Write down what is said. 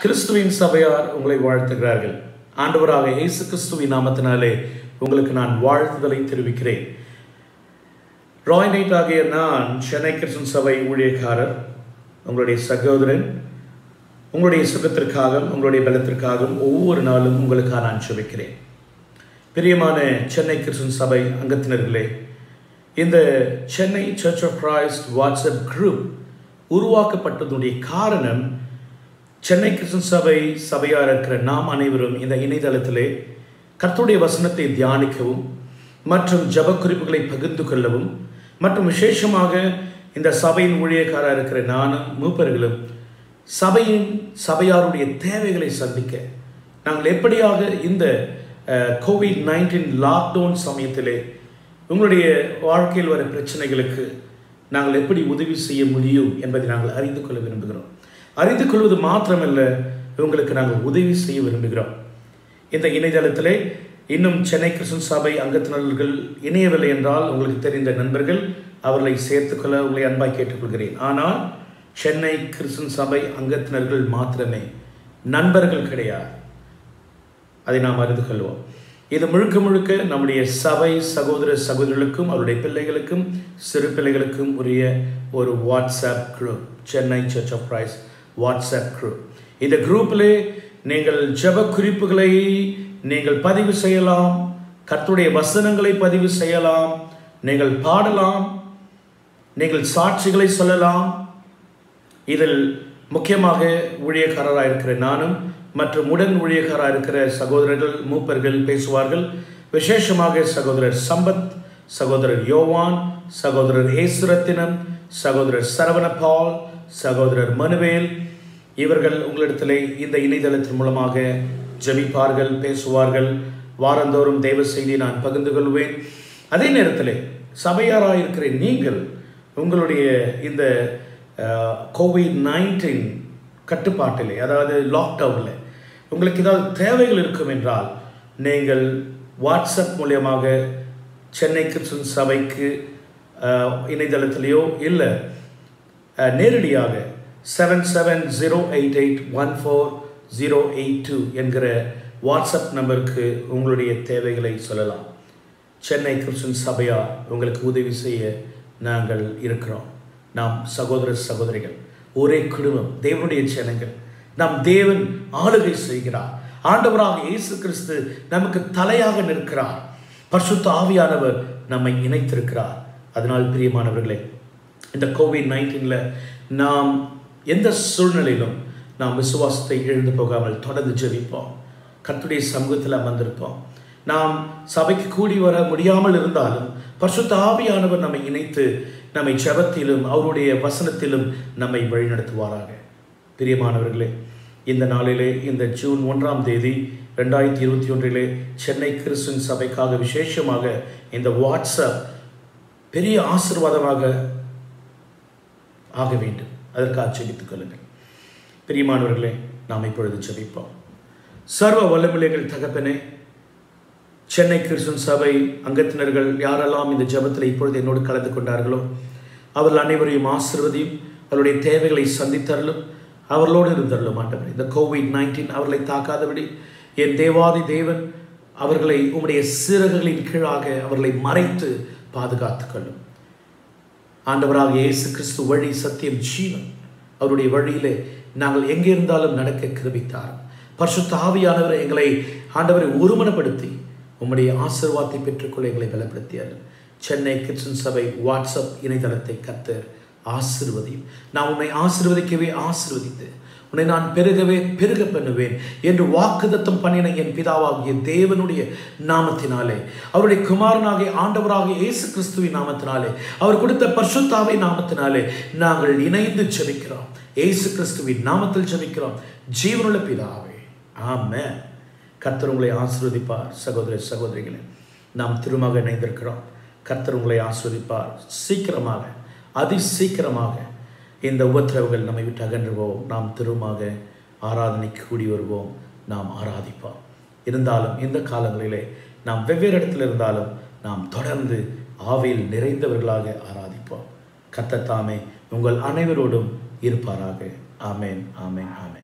கிறிஸ்துவின் சபையார் உங்களை வாழ்த்துகிறார்கள் ஆண்டவராக இயேசு கிறிஸ்துவின் நாமத்தினாலே உங்களுக்கு நான் வாழ்த்துதலை தெரிவிக்கிறேன் ராய் நைட் ஆகிய நான் சென்னை கிறிஸ்தன் சபை ஊழியக்காரர் உங்களுடைய சகோதரன் உங்களுடைய சுகத்திற்காகவும் உங்களுடைய பலத்திற்காகவும் ஒவ்வொரு நாளும் உங்களுக்காக நான் சுபிக்கிறேன் பிரியமான சென்னை கிறிஸ்தன் சபை அங்கத்தினர்களே இந்த Chennai church of Christ WhatsApp group உருவாக்கப்பட்டதுடைய காரணம் சென்னை கிறிஸ்தன் சபை சபையாக இருக்கிற நாம் அனைவரும் இந்த இணையதளத்திலே கர்த்தருடைய வசனத்தை தியானிக்கவும் மற்றும் ஜப குறிப்புகளை பகிர்ந்து கொள்ளவும் மற்றும் விசேஷமாக இந்த சபையின் ஊழியக்காராக இருக்கிற நானும் மூப்பர்களும் சபையின் சபையாருடைய தேவைகளை சந்திக்க நாங்கள் எப்படியாக இந்த கோவிட் நைன்டீன் லாக்டவுன் சமயத்திலே உங்களுடைய வாழ்க்கையில் வர பிரச்சனைகளுக்கு நாங்கள் எப்படி உதவி செய்ய முடியும் என்பதை நாங்கள் அறிந்து கொள்ள விரும்புகிறோம் அறிந்து கொள்வது மாத்திரமல்ல உங்களுக்கு நாங்கள் உதவி செய்ய விரும்புகிறோம் இந்த இணையதளத்திலே இன்னும் சென்னை கிறிஸ்தன் சபை அங்கத்தினர்கள் இணையவில்லை என்றால் உங்களுக்கு தெரிந்த நண்பர்கள் அவர்களை சேர்த்துக்கொள்ள உங்களை அன்பாய் கேட்டுக்கொள்கிறேன் ஆனால் சென்னை கிறிஸ்தன் சபை அங்கத்தினர்கள் மாத்திரமே நண்பர்கள் கிடையாது அதை நாம் அறிந்து கொள்வோம் இது முழுக்க முழுக்க நம்முடைய சபை சகோதர சகோதரர்களுக்கும் அவருடைய பிள்ளைகளுக்கும் சிறு பிள்ளைகளுக்கும் உரிய ஒரு WhatsApp group Chennai church of praise WhatsApp group இந்த குரூப்பிலே நீங்கள் ஜப குறிப்புகளை நீங்கள் பதிவு செய்யலாம் கர்த்துடைய வசனங்களை பதிவு செய்யலாம் நீங்கள் பாடலாம் நீங்கள் சாட்சிகளை சொல்லலாம் இதில் முக்கியமாக ஊழியக்காரராக இருக்கிற நானும் மற்றும் உடன் ஊழியக்காராக இருக்கிற சகோதரர்கள் மூப்பர்கள் பேசுவார்கள் விசேஷமாக சகோதரர் சம்பத் சகோதரர் யோவான் சகோதரர் ஏசுரத்தினம் சகோதரர் சரவண பால் சகோதரர் மனுவேல் இவர்கள் உங்களிடத்திலே இந்த இணையதளத்தின் மூலமாக ஜபிப்பார்கள் பேசுவார்கள் வாரந்தோறும் தெய்வ செய்தி நான் பகிர்ந்து கொள்வேன் அதே நேரத்தில் சபையாராக இருக்கிற நீங்கள் உங்களுடைய இந்த கோவிட் நைன்டீன் கட்டுப்பாட்டிலே அதாவது லாக்டவுனில் உங்களுக்கு ஏதாவது தேவைகள் இருக்கும் என்றால் நீங்கள் வாட்ஸ்அப் மூலியமாக சென்னை கிறிஸ்தன் சபைக்கு இணையதளத்திலேயோ இல்லை நேரடியாக seven seven zero eight eight one four zero eight two என்கிற வாட்ஸ்அப் நம்பருக்கு உங்களுடைய தேவைகளை சொல்லலாம் சென்னை கிறிஸ்தன் சபையார் உங்களுக்கு உதவி செய்ய நாங்கள் இருக்கிறோம் நாம் சகோதர சகோதரிகள் ஒரே குடும்பம் தேவனுடைய ஜனங்கள் நம் தேவன் ஆளுகை செய்கிறார் ஆண்டவராக இயேசு கிறிஸ்து நமக்கு தலையாக நிற்கிறார் பரிசுத்த ஆவியானவர் நம்மை இணைத்திருக்கிறார் அதனால் பிரியமானவர்களே இந்த கோவிட் நைன்டீனில் நாம் எந்த சூழ்நிலையிலும் நாம் விசுவாசத்தை எழுந்து போகாமல் தொடர்ந்து ஜெபிப்போம் கத்துடைய சமூகத்தில் அமர்ந்திருப்போம் நாம் சபைக்கு கூடி வர முடியாமல் இருந்தாலும் பரிசுத்த ஆவியானவர் நம்மை இணைத்து நம்மை ஜபத்திலும் அவருடைய வசனத்திலும் நம்மை வழிநடத்துவாராக பிரியமானவர்களே இந்த நாளிலே இந்த ஜூன் ஒன்றாம் தேதி ரெண்டாயிரத்தி இருபத்தி ஒன்றிலே சென்னை கிறிஸ்துவின் சபைக்காக விசேஷமாக இந்த வாட்ஸ்அப் பெரிய ஆசிர்வாதமாக ஆக வேண்டும் அதற்காக ஜெபித்துக் கொள்ளுங்கள் பிரியமானவர்களே நாம் இப்பொழுது ஜெபிப்போம் சர்வ வல்லமில்லைகள் தகப்பனே சென்னை கிறிஸ்துவன் சபை அங்கத்தினர்கள் யாரெல்லாம் இந்த ஜபத்தில் இப்பொழுது என்னோடு கலந்து கொண்டார்களோ அவர்கள் அனைவரையும் ஆசிர்வதியும் அவருடைய தேவைகளை சந்தித்தரலும் அவர்களோடு இருந்தரலும் ஆண்டவர் இந்த கோவிட் நைன்டீன் அவர்களை தாக்காதபடி என் தேவாதி தேவன் அவர்களை உம்முடைய சிறகுகளின் கீழாக அவர்களை மறைத்து பாதுகாத்து கொள்ளும் ஆண்டவராக இயேசு கிறிஸ்து வழி சத்தியம் ஜீவன் அவருடைய வழியிலே நாங்கள் எங்கே இருந்தாலும் நடக்க கிருபித்தார் பரிசுத்த ஆவியானவரை எங்களை ஆண்டவரை ஒருமனப்படுத்தி உம்முடைய ஆசிர்வாதத்தை பெற்றுக்கொள்ள எங்களை பலப்படுத்தியார் சென்னை கிச்சன் சபை வாட்ஸ்அப் இணையதளத்தை கத்தர் ஆசிர்வதியும் நான் உன்னை ஆசிர்வதிக்கவே ஆசிர்வதித்து உன்னை நான் பெருகவே பெருக பண்ணுவேன் என்று வாக்குதத்தம் பண்ணின என் பிதாவாகிய தேவனுடைய நாமத்தினாலே அவருடைய குமாரனாகிய ஆண்டவராக இயேசு கிறிஸ்துவின் நாமத்தினாலே அவர் கொடுத்த பர்சுத்தாவை நாமத்தினாலே நாங்கள் இணைந்து ஜெபிக்கிறோம் இயேசு கிறிஸ்துவின் நாமத்தில் ஜெபிக்கிறோம் ஜீவனுள்ள பிதாவே ஆமே கர்த்தர் உங்களை ஆசிர்வதிப்பார் சகோதர சகோதரிகளே நாம் திருமக இணைந்திருக்கிறோம் கர்த்தர் உங்களை ஆஸ்வதிப்பார் சீக்கிரமாக அதி சீக்கிரமாக இந்த உபத்திரவுகள் நம்மை விட்டு அகன்றுவோம் நாம் திருமாக ஆராதனைக்கு கூடி வருவோம் நாம் ஆராதிப்போம் இருந்தாலும் இந்த காலங்களிலே நாம் வெவ்வேறு இடத்தில் இருந்தாலும் நாம் தொடர்ந்து ஆவியில் நிறைந்தவர்களாக ஆராதிப்போம் கத்தத்தாமே உங்கள் அனைவரோடும் இருப்பாராக ஆமேன் ஆமேன் ஆமேன்